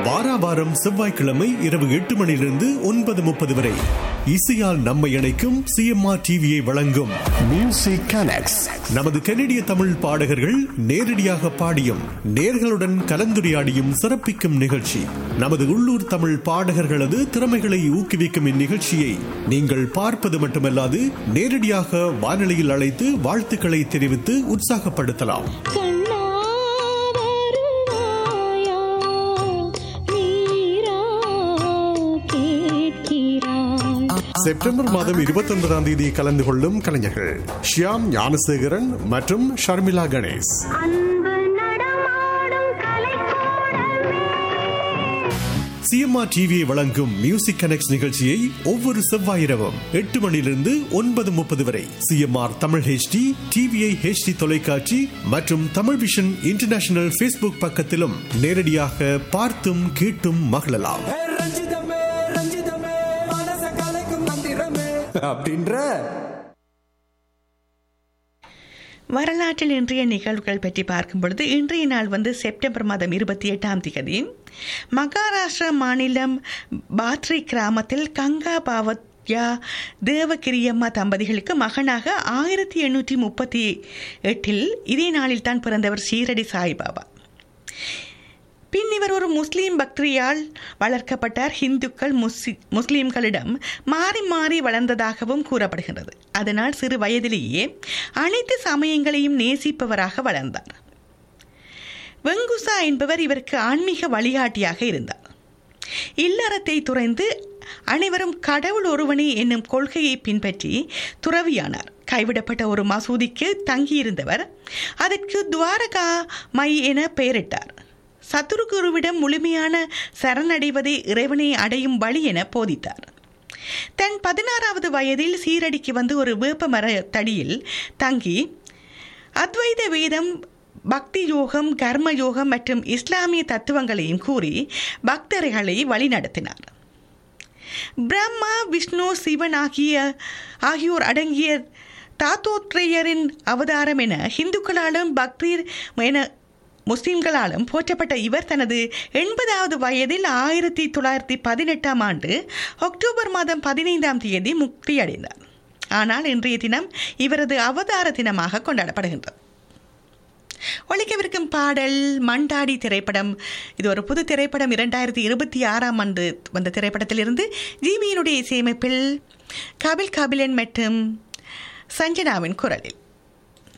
வாரா வாரம் செவ்வாய்க்கிழமை இரவு எட்டு மணியிலிருந்து ஒன்பது முப்பது வரை இசையால் நம்மை இணைக்கும் சிஎம்ஆர் டிவியை வழங்கும் Music Connects. நமது கனடிய தமிழ் பாடகர்கள் நேரடியாக பாடியும் நேர்களுடன் கலந்துரையாடியும் சிறப்பிக்கும் நிகழ்ச்சி நமது உள்ளூர் தமிழ் பாடகர்களது திறமைகளை ஊக்குவிக்கும் இந்நிகழ்ச்சியை நீங்கள் பார்ப்பது மட்டுமல்லாது நேரடியாக வானொலியில் அழைத்து வாழ்த்துக்களை தெரிவித்து உற்சாகப்படுத்தலாம் கண்ணா வருவாயா நீரா கேட்கிறாய் செப்டம்பர் மாதம் இருபத்தி ஒன்பதாம் தேதி கலந்து கொள்ளும் கலைஞர்கள் ஷியாம் ஞானசேகரன் மற்றும் ஷர்மிளா கணேஷ் அன்பு நடமாடும் கலைக்கூடமே சிஎம்ஆர் டிவியை வழங்கும் மியூசிக் கனெக்ட் நிகழ்ச்சியை ஒவ்வொரு செவ்வாய் இரவும் எட்டு மணியிலிருந்து ஒன்பது முப்பது வரை CMR Tamil HD TVI HD தொலைக்காட்சி மற்றும் தமிழ் விஷன் இன்டர்நேஷனல் ஃபேஸ்புக் பக்கத்திலும் நேரடியாக பார்த்தும் கேட்டும் மகிழலாம் ஏ ரஞ்சிதமே ரஞ்சிதமே மனச கலைக்கும் மந்திரமே அப்படின்ற வரலாற்றில் இன்றைய நிகழ்வுகள் பற்றி பார்க்கும் பொழுது இன்றைய நாள் வந்து செப்டம்பர் மாதம் இருபத்தி எட்டாம் தேதி மகாராஷ்டிரா மாநிலம் பாத்ரி கிராமத்தில் கங்கா பாவத்யா தேவகிரியம்மா தம்பதிகளுக்கு மகனாக ஆயிரத்தி எண்ணூற்றி முப்பத்தி எட்டில் இதே நாளில் தான் பிறந்தவர் ஷீரடி சாய்பாபா பின் இவர் ஒரு முஸ்லீம் பக்தியால் வளர்க்கப்பட்டார் இந்துக்கள் முஸ்லி முஸ்லீம்களிடம் மாறி மாறி வளர்ந்ததாகவும் கூறப்படுகின்றது அதனால் சிறு வயதிலேயே அனைத்து சமயங்களையும் நேசிப்பவராக வளர்ந்தார் வெங்குசா என்பவர் இவருக்கு ஆன்மீக வழிகாட்டியாக இருந்தார் இல்லறத்தை துறந்து அனைவரும் கடவுள் ஒருவனே என்னும் கொள்கையை பின்பற்றி துறவியானார் கைவிடப்பட்ட ஒரு மசூதிக்கு தங்கியிருந்தவர் அதற்கு துவாரகா மை என பெயரிட்டார் சத்துருகுருவிடம் முழுமையான சரணடைவதே இறைவனை அடையும் வழி என போதித்தார் தன் பதினாறாவது வயதில் சீரடிக்கு வந்து ஒரு வேப்ப மர தடியில் தங்கி அத்வைத வேதம் பக்தி யோகம் கர்ம யோகம் மற்றும் இஸ்லாமிய தத்துவங்களையும் கூறி பக்தர்களை வழிநடத்தினார் பிரம்மா விஷ்ணு சிவன் ஆகிய ஆகியோர் அடங்கிய தாத்தோத்ரேயரின் அவதாரம் என இந்துக்களாலும் பக்தீர் என முஸ்லிம்களாலும் போற்றப்பட்ட இவர் தனது எண்பதாவது வயதில் ஆயிரத்தி தொள்ளாயிரத்தி பதினெட்டாம் ஆண்டு அக்டோபர் மாதம் பதினைந்தாம் தேதி முக்தியடைந்தார் ஆனால் இன்றைய தினம் இவரது அவதார தினமாக கொண்டாடப்படுகின்றது ஒழிக்கவிருக்கும் பாடல் மண்டாடி திரைப்படம் இது ஒரு புது திரைப்படம் இரண்டாயிரத்தி இருபத்தி ஆறாம் ஆண்டு வந்த திரைப்படத்திலிருந்து ஜிவியினுடைய இசையமைப்பில் கபில் கபிலன் மற்றும் சஞ்சனாவின் குரலில்